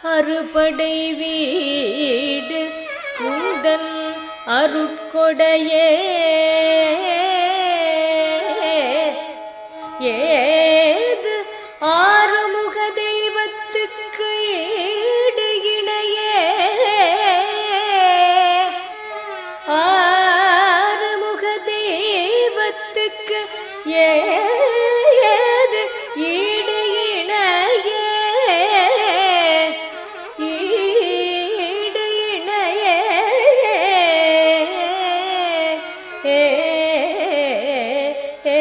அறுபடை வீடு குந்தன் அருட்கொடையே ஏது ஆறுமுக தெய்வத்துக்கு ஈடு இணையே ஆறுமுக தெய்வத்துக்கு ஏது ஈடு இணையே ஈடு இணையே ஏ ஏ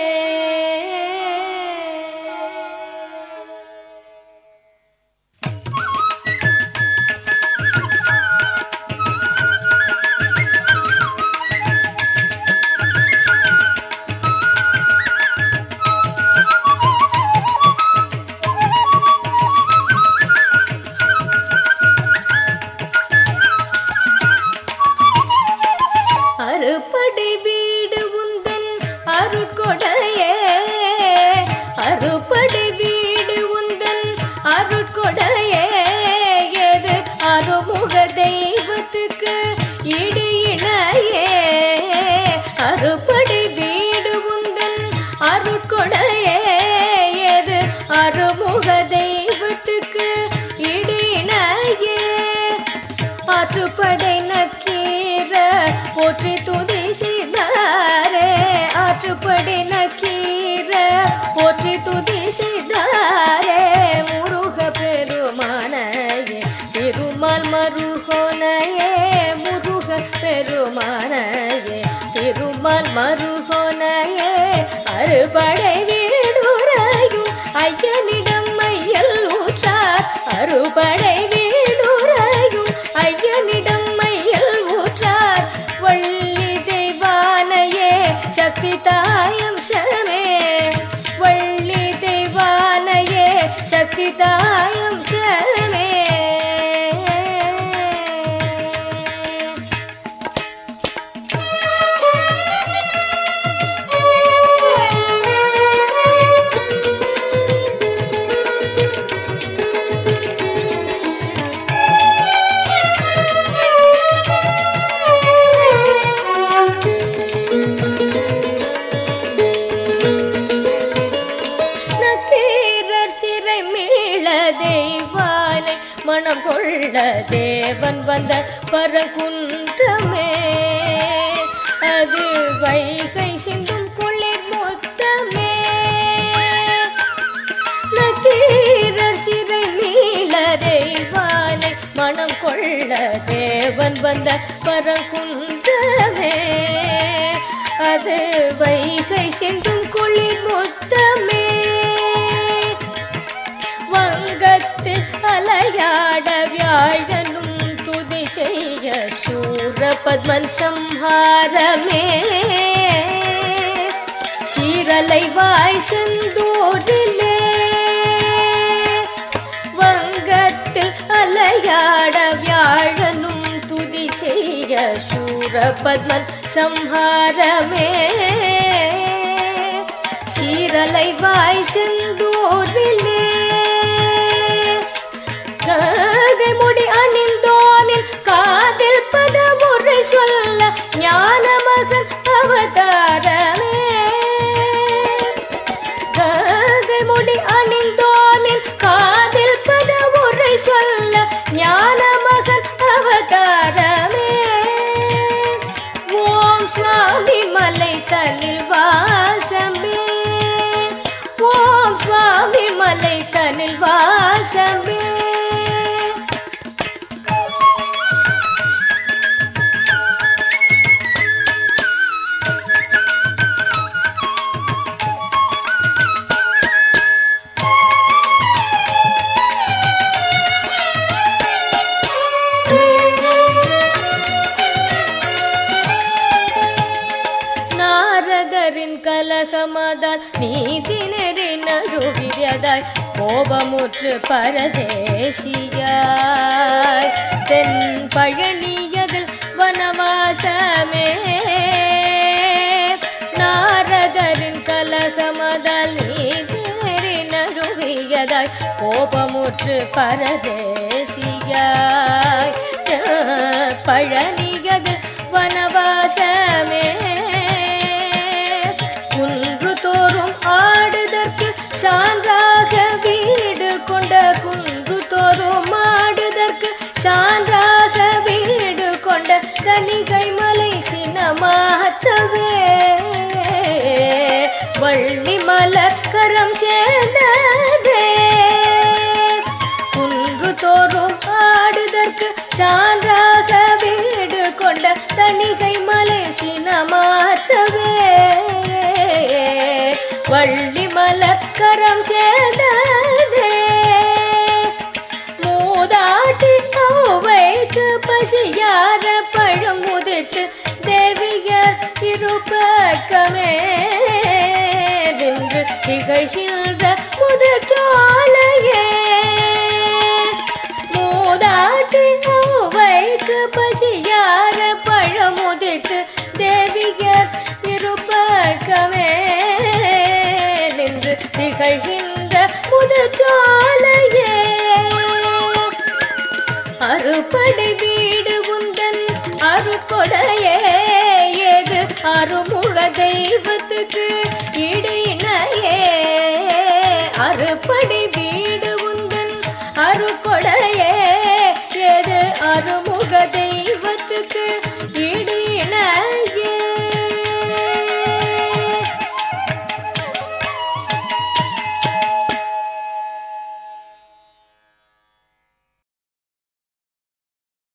அறுபடை வீடு உந்தன் அருட்கொடையே அறுபடை வீடு உந்தன் அருட்கொடையே எது அருமுக தெய்வத்துக்கு இடி இணையே அறுபடை வீடு உந்தன் அருட்கொடையே எது அருமுக தெய்வத்துக்கு இடி இணையே ஆற்றுப்படை நக்கீர போற்றி துதி செய்தாரே ஆற்றுப்படை நக்கீர போற்றி துதி செய்தாரே முருக பெருமானையே திருமால் மருகோனையே முருக பெருமானையே திருமால் மருகோனையே அறுபடை வீடுரையும் ஐயனிடம் மையல் ஊற்றார் அறுபடை வீடுரையும் ஐயனிடம் மையல் ஊற்றார் வள்ளி தெய்வானையே சக்தி தாயம் சமே வள்ளி தெய்வானையே சக்தி தாயம் சமே நக்கீரர் சிறை மீள தெய்வானை மனம் கொள்ள தேவன் வந்த பரகுன்றமே அது வைகை சிந்தும் குளிர் மொத்தமே நக்கீரர் சிறை மீள தெய்வானை மனம் கொள்ள தேவன் வந்த பரகுன்றமே அது வைகை சென்றும் குளிர் மொத்தமே வங்கத்தில் அலையாட வியாழனும் துதி செய்ய சூர பத்மன் சம்ஹாரமே சீரலை வாய் செந்தூரிலே வங்கத்தில் அலையாட வியாழனும் துதி செய்ய சூர பத்மன் சம்ஹாரமே சீரலை வாய் செந்தூரிலே ககை முடி அணிந்தோனின் காதில் பதமுறை சொல்ல ஞான மகன் அவதாரமே ககை முடி அணிந்தோனின் காதில் பதமுறை சொல்ல ஞான மகன் அவதாரமே ஓம் சுவாமி மலை தனில் வாசமே ஓம் சுவாமி மலை தனில் வாசமே நாரதரின் கலகமதால் நீதினரி நழுவியதாய் கோபமுற்று பரதேசியாய் தென் பழனியதில் வனவாசமே நாரதரின் கலகமதால் நீதினரி நழுவியதாய் கோப கோபமுற்று பரதேசியாய் பழனிகது வனவாசமே குன்று தோறும் ஆடுதற்கு சான்றாக வீடு கொண்ட குன்று தோறும் ஆடுதற்கு சான்றாக வீடு கொண்ட தனிகை மலை சினமாற்றவே வள்ளி மலர் கரம் சேர்ந்ததே குன்று தோறும் ஆடுதற்கு சான்றாக வீடு கொண்ட தணிகை மலை சினமாற்றவே வள்ளி மலர் கரம் சேர்ந்ததே மூதாட்டி வைத்து பசியார பழம் முதிட்டு தேவியர் இருப்பக்கமே நின்று திகழ்கின்ற முதற்சாலையே மூதாட்டி வைத்து பசியார பழம் முதிட்டு தேவியர் இருப்பக்கமே நின்று திகழ்கின்ற முதற்சாலையே அறுபடை வீடு உந்தன் அருக்கொடையே ஏது அருமுக தெய்வத்துக்கு இடை